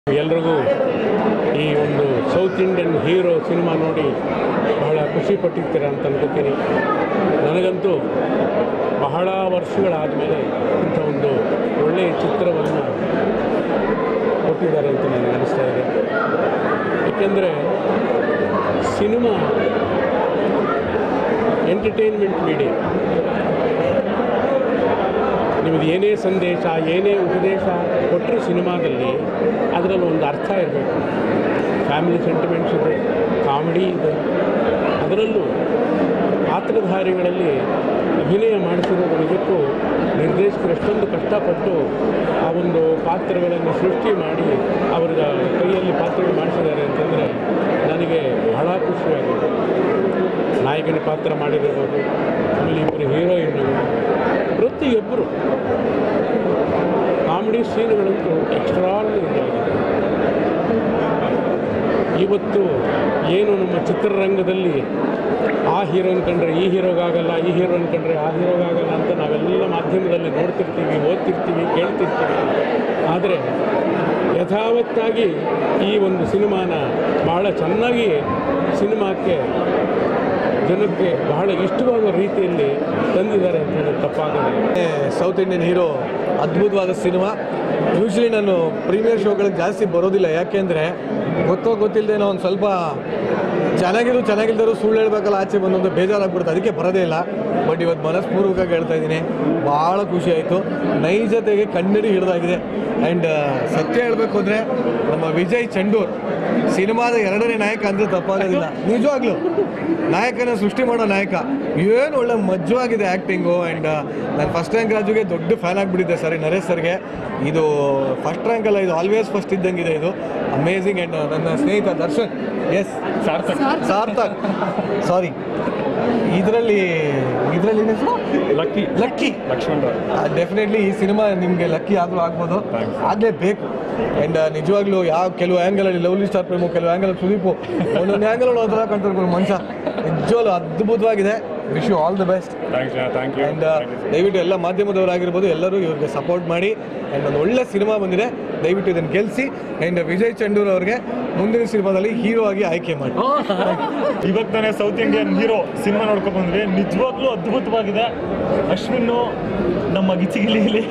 ಎಲ್ರಿಗೂ ಈ ಒಂದು ಸೌತ್ ಇಂಡಿಯನ್ ಹೀರೋ ಸಿನಿಮಾ ನೋಡಿ ಬಹಳ ಖುಷಿ ಪಟ್ಟಿರ್ತೀರ ಅಂತ ಅನ್ಕೋತೀನಿ ನನಗಂತೂ ಬಹಳ ವರ್ಷಗಳಾದಮೇಲೆ ಇಂಥ ಒಂದು ಒಳ್ಳೆಯ ಚಿತ್ರವನ್ನು ಕೊಟ್ಟಿದ್ದಾರೆ ಅಂತ ನನಗೆ ಅನಿಸ್ತಾ ಇದೆ ಏಕೆಂದರೆ ಸಿನಿಮಾ ಎಂಟರ್ಟೈನ್ಮೆಂಟ್ ಮೀಡಿಯಾ ನಿಮ್ಮದು ಏನೇ ಸಂದೇಶ ಏನೇ ಉಪದೇಶ ಕೊಟ್ಟರು ಸಿನಿಮಾದಲ್ಲಿ ಅದರಲ್ಲಿ ಒಂದು ಅರ್ಥ ಇರಬೇಕು ಫ್ಯಾಮಿಲಿ ಸೆಂಟಿಮೆಂಟ್ಸ್ ಇದೆ ಕಾಮಿಡಿ ಇದೆ ಅದರಲ್ಲೂ ಪಾತ್ರಧಾರಿಗಳಲ್ಲಿ ಅಭಿನಯ ಮಾಡಿಸಿರೋದು ನಿಜಕ್ಕೂ ನಿರ್ದೇಶಕರು ಎಷ್ಟೊಂದು ಕಷ್ಟಪಟ್ಟು ಆ ಒಂದು ಪಾತ್ರಗಳನ್ನು ಸೃಷ್ಟಿ ಮಾಡಿ ಅವರ ಕೈಯಲ್ಲಿ ಪಾತ್ರಗಳು ಮಾಡಿಸಿದ್ದಾರೆ ಅಂತಂದರೆ ನನಗೆ ಬಹಳ ಖುಷಿಯಾಗಿದೆ ನಾಯಕನ ಪಾತ್ರ ಮಾಡಿರ್ಬೋದು ಆಮೇಲೆ ಇಬ್ಬರು ಹೀರೋಯಿನ್ಗಳು ಪ್ರತಿಯೊಬ್ಬರು ಕಾಮಿಡಿ ಸೀನ್ಗಳಂತೂ ಎಕ್ಸ್ಟ್ರಾರ್ಡಿನರಿ ಆಗಿದೆ ಇವತ್ತು ಏನು ನಮ್ಮ ಚಿತ್ರರಂಗದಲ್ಲಿ ಆ ಹೀರೋನ್ ಕಂಡ್ರೆ ಈ ಹೀರೋಗಾಗಲ್ಲ ಈ ಹೀರೋನ್ ಕಂಡ್ರೆ ಆ ಹೀರೋಗಾಗಲ್ಲ ಅಂತ ನಾವೆಲ್ಲ ಮಾಧ್ಯಮದಲ್ಲಿ ನೋಡ್ತಿರ್ತೀವಿ ಓದ್ತಿರ್ತೀವಿ ಕೇಳ್ತಿರ್ತೀವಿ ಆದರೆ ಯಥಾವತ್ತಾಗಿ ಈ ಒಂದು ಸಿನಿಮಾನ ಬಹಳ ಚೆನ್ನಾಗಿ ಸಿನಿಮಾಕ್ಕೆ ಜನಕ್ಕೆ ಬಹಳ ಇಷ್ಟವಾಗುವ ರೀತಿಯಲ್ಲಿ ತಂದಿದ್ದಾರೆ ಅಂತ ಹೇಳಿ ತಪ್ಪಾಗಲ್ಲ ಸೌತ್ ಇಂಡಿಯನ್ ಹೀರೋ ಅದ್ಭುತವಾದ ಸಿನಿಮಾ ಯೂಶ್ವಲಿ ನಾನು ಪ್ರೀಮಿಯರ್ ಶೋಗಳಿಗೆ ಜಾಸ್ತಿ ಬರೋದಿಲ್ಲ ಯಾಕೆಂದರೆ ಗೊತ್ತೋ ಗೊತ್ತಿಲ್ಲದೆ ಒಂದು ಸ್ವಲ್ಪ ಚೆನ್ನಾಗಿರೋ ಚೆನ್ನಾಗಿಲ್ದರು ಸುಳ್ಳು ಹೇಳ್ಬೇಕಲ್ಲ ಆಚೆ ಬಂದೊಂದು ಬೇಜಾರಾಗ್ಬಿಡುತ್ತೆ ಅದಕ್ಕೆ ಬರೋದೇ ಇಲ್ಲ ಬಟ್ ಇವತ್ತು ಮನಸ್ಪೂರ್ವಕವಾಗಿ ಹೇಳ್ತಾ ಇದ್ದೀನಿ ಭಾಳ ಖುಷಿ ಆಯಿತು ನೈಜತೆಗೆ ಕನ್ನಡಿ ಹಿಡಿದಾಗಿದೆ ಆ್ಯಂಡ್ ಸತ್ಯ ಹೇಳಬೇಕು ಅಂದರೆ ನಮ್ಮ ವಿಜಯ್ ಚಂಡೂರ್ ಸಿನಿಮಾದ ಎರಡನೇ ನಾಯಕ ಅಂದರೆ ತಪ್ಪಾಗೋದಿಲ್ಲ ನಿಜವಾಗ್ಲೂ ನಾಯಕನ ಸೃಷ್ಟಿ ಮಾಡೋ ನಾಯಕ ಏನು ಒಳ್ಳೆ ಮಜ್ಜವಾಗಿದೆ ಆ್ಯಕ್ಟಿಂಗು ಆ್ಯಂಡ್ ನಾನು ಫಸ್ಟ್ ರ್ಯಾಂಕ್ ರಾಜುಗೆ ದೊಡ್ಡ ಫ್ಯಾನ್ ಆಗಿಬಿಟ್ಟಿದ್ದೆ ಸರಿ ನರೇಶ್ ಸರ್ಗೆ ಇದು ಫಸ್ಟ್ ರ್ಯಾಂಕ್ ಅಲ್ಲ ಇದು ಆಲ್ವೇಸ್ ಫಸ್ಟ್ ಇದ್ದಂಗಿದೆ ಇದು ಅಮೇಝಿಂಗ್ ಆ್ಯಂಡ್ ನನ್ನ ಸ್ನೇಹಿತ ದರ್ಶನ್ ಎಸ್ ಸಾರ್ಥಕ್ ಸಾರ್ಥಕ್ ಸಾರಿ ಇದರಲ್ಲಿ ಇದರಲ್ಲಿ lucky lucky Lakshman Rao definitely ಈ ಸಿನಿಮಾ ನಿಮಗೆ ಲಕ್ಕಿ ಆದರೂ ಆಗ್ಬೋದು ಆಗಲೇಬೇಕು ಆ್ಯಂಡ್ ನಿಜವಾಗ್ಲೂ ಯಾವ ಕೆಲವು ಆ್ಯಂಗಲಲ್ಲಿ ಲವ್ಲಿ ಸ್ಟಾರ್ ಪ್ರೇಮು ಕೆಲವು ಆ್ಯಂಗಲ್ ಸುದೀಪು ಒಂದೊಂದು ಆ್ಯಂಗಲ್ ಒಂಥರ ಕಾಣ್ತಾರೆ ಮನುಷ್ಯ ನಿಜವಾಗ್ಲೂ ಅದ್ಭುತವಾಗಿದೆ wish you all the best thanks thank you and ದಯವಿಟ್ಟು ಎಲ್ಲ ಮಾಧ್ಯಮದವರಾಗಿರ್ಬೋದು ಎಲ್ಲರೂ ಇವ್ರಿಗೆ ಸಪೋರ್ಟ್ ಮಾಡಿ ಆ್ಯಂಡ್ ಒಂದು ಒಳ್ಳೆ ಸಿನಿಮಾ ಬಂದಿದೆ ದಯವಿಟ್ಟು ಇದನ್ನು ಗೆಲ್ಲಿಸಿ ಆ್ಯಂಡ್ ವಿಜಯ್ ಚಂಡೂರ್ ಅವ್ರಿಗೆ ಮುಂದಿನ ಸಿನಿಮಾದಲ್ಲಿ ಹೀರೋ ಆಗಿ ಆಯ್ಕೆ ಮಾಡಿ ಇವಾಗ ತಾನೇ ಸೌತ್ ಇಂಡಿಯನ್ ಹೀರೋ ಸಿನಿಮಾ ನೋಡ್ಕೊಂಡ್ ಬಂದ್ವಿ ನಿಜವಾಗ್ಲೂ ಅದ್ಭುತವಾಗಿದೆ ಅಶ್ವಿನ್ನು ನಮ್ಮ ಗಿಚಿಗಿಲಿಯಲ್ಲಿ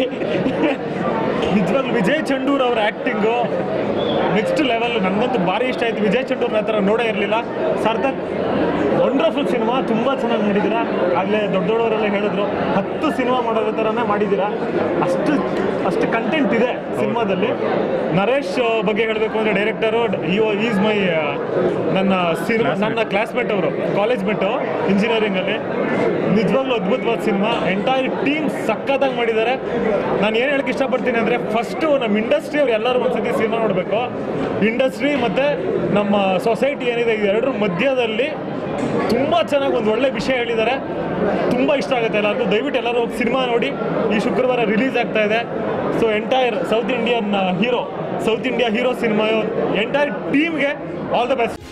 ನಿಜವಾಗ್ಲೂ ವಿಜಯ್ ಚಂಡೂರ್ ಅವ್ರ ಆ್ಯಕ್ಟಿಂಗು ನೆಕ್ಸ್ಟ್ ಲೆವೆಲ್ ನನಗಂತೂ ಭಾರಿ ಇಷ್ಟ ಆಯ್ತು ವಿಜಯ್ ಚಂಡೂರ್ನ ಆ ಥರ ನೋಡೇ ಇರಲಿಲ್ಲ ಸಾರ್ಥಕ್ ವಂಡರ್ಫುಲ್ ಸಿನಿಮಾ ತುಂಬ ಚೆನ್ನಾಗಿ ಮಾಡಿದ್ದೀರಾ ಆಗಲೇ ದೊಡ್ಡ ದೊಡ್ಡವರೆಲ್ಲ ಹೇಳಿದ್ರು ಹತ್ತು ಸಿನಿಮಾ ಮಾಡೋದ್ರ ಥರನೇ ಮಾಡಿದ್ದೀರಾ ಅಷ್ಟು ಅಷ್ಟು ಕಂಟೆಂಟ್ ಇದೆ ಸಿನಿಮಾದಲ್ಲಿ ನರೇಶ್ ಬಗ್ಗೆ ಹೇಳಬೇಕು ಅಂದರೆ ಡೈರೆಕ್ಟರು ಈಸ್ ಮೈ ನನ್ನ ಸಿನಿಮಾ ನನ್ನ ಕ್ಲಾಸ್ಮೇಟ್ ಅವರು ಕಾಲೇಜ್ ಮೇಟು ಇಂಜಿನಿಯರಿಂಗಲ್ಲಿ ನಿಜವಾಗ್ಲೂ ಅದ್ಭುತವಾದ ಸಿನಿಮಾ ಎಂಟೈರ್ ಟೀಮ್ ಸಖತ್ತಾಗಿ ಮಾಡಿದ್ದಾರೆ ನಾನು ಏನು ಹೇಳಕ್ಕೆ ಇಷ್ಟಪಡ್ತೀನಿ ಅಂದರೆ ಫಸ್ಟು ನಮ್ಮ ಇಂಡಸ್ಟ್ರಿ ಅವ್ರು ಎಲ್ಲರೂ ಒಂದ್ಸತಿ ಸಿನಿಮಾ ನೋಡಬೇಕು ಇಂಡಸ್ಟ್ರಿ ಮತ್ತು ನಮ್ಮ ಸೊಸೈಟಿ ಏನಿದೆ ಎರಡರ ಮಧ್ಯದಲ್ಲಿ ತುಂಬ ಚೆನ್ನಾಗಿ ಒಂದು ಒಳ್ಳೆ ವಿಷಯ ಹೇಳಿದ್ದಾರೆ ತುಂಬ ಇಷ್ಟ ಆಗುತ್ತೆ ಎಲ್ಲರಿಗೂ ದಯವಿಟ್ಟು ಎಲ್ಲರೂ ಹೋಗಿ ಸಿನಿಮಾ ನೋಡಿ ಈ ಶುಕ್ರವಾರ ರಿಲೀಸ್ ಆಗ್ತಾ ಇದೆ so entire South Indian hero South India hero cinema entire ಟೀಮ್ಗೆ ಆಲ್ ದ ಬೆಸ್ಟ್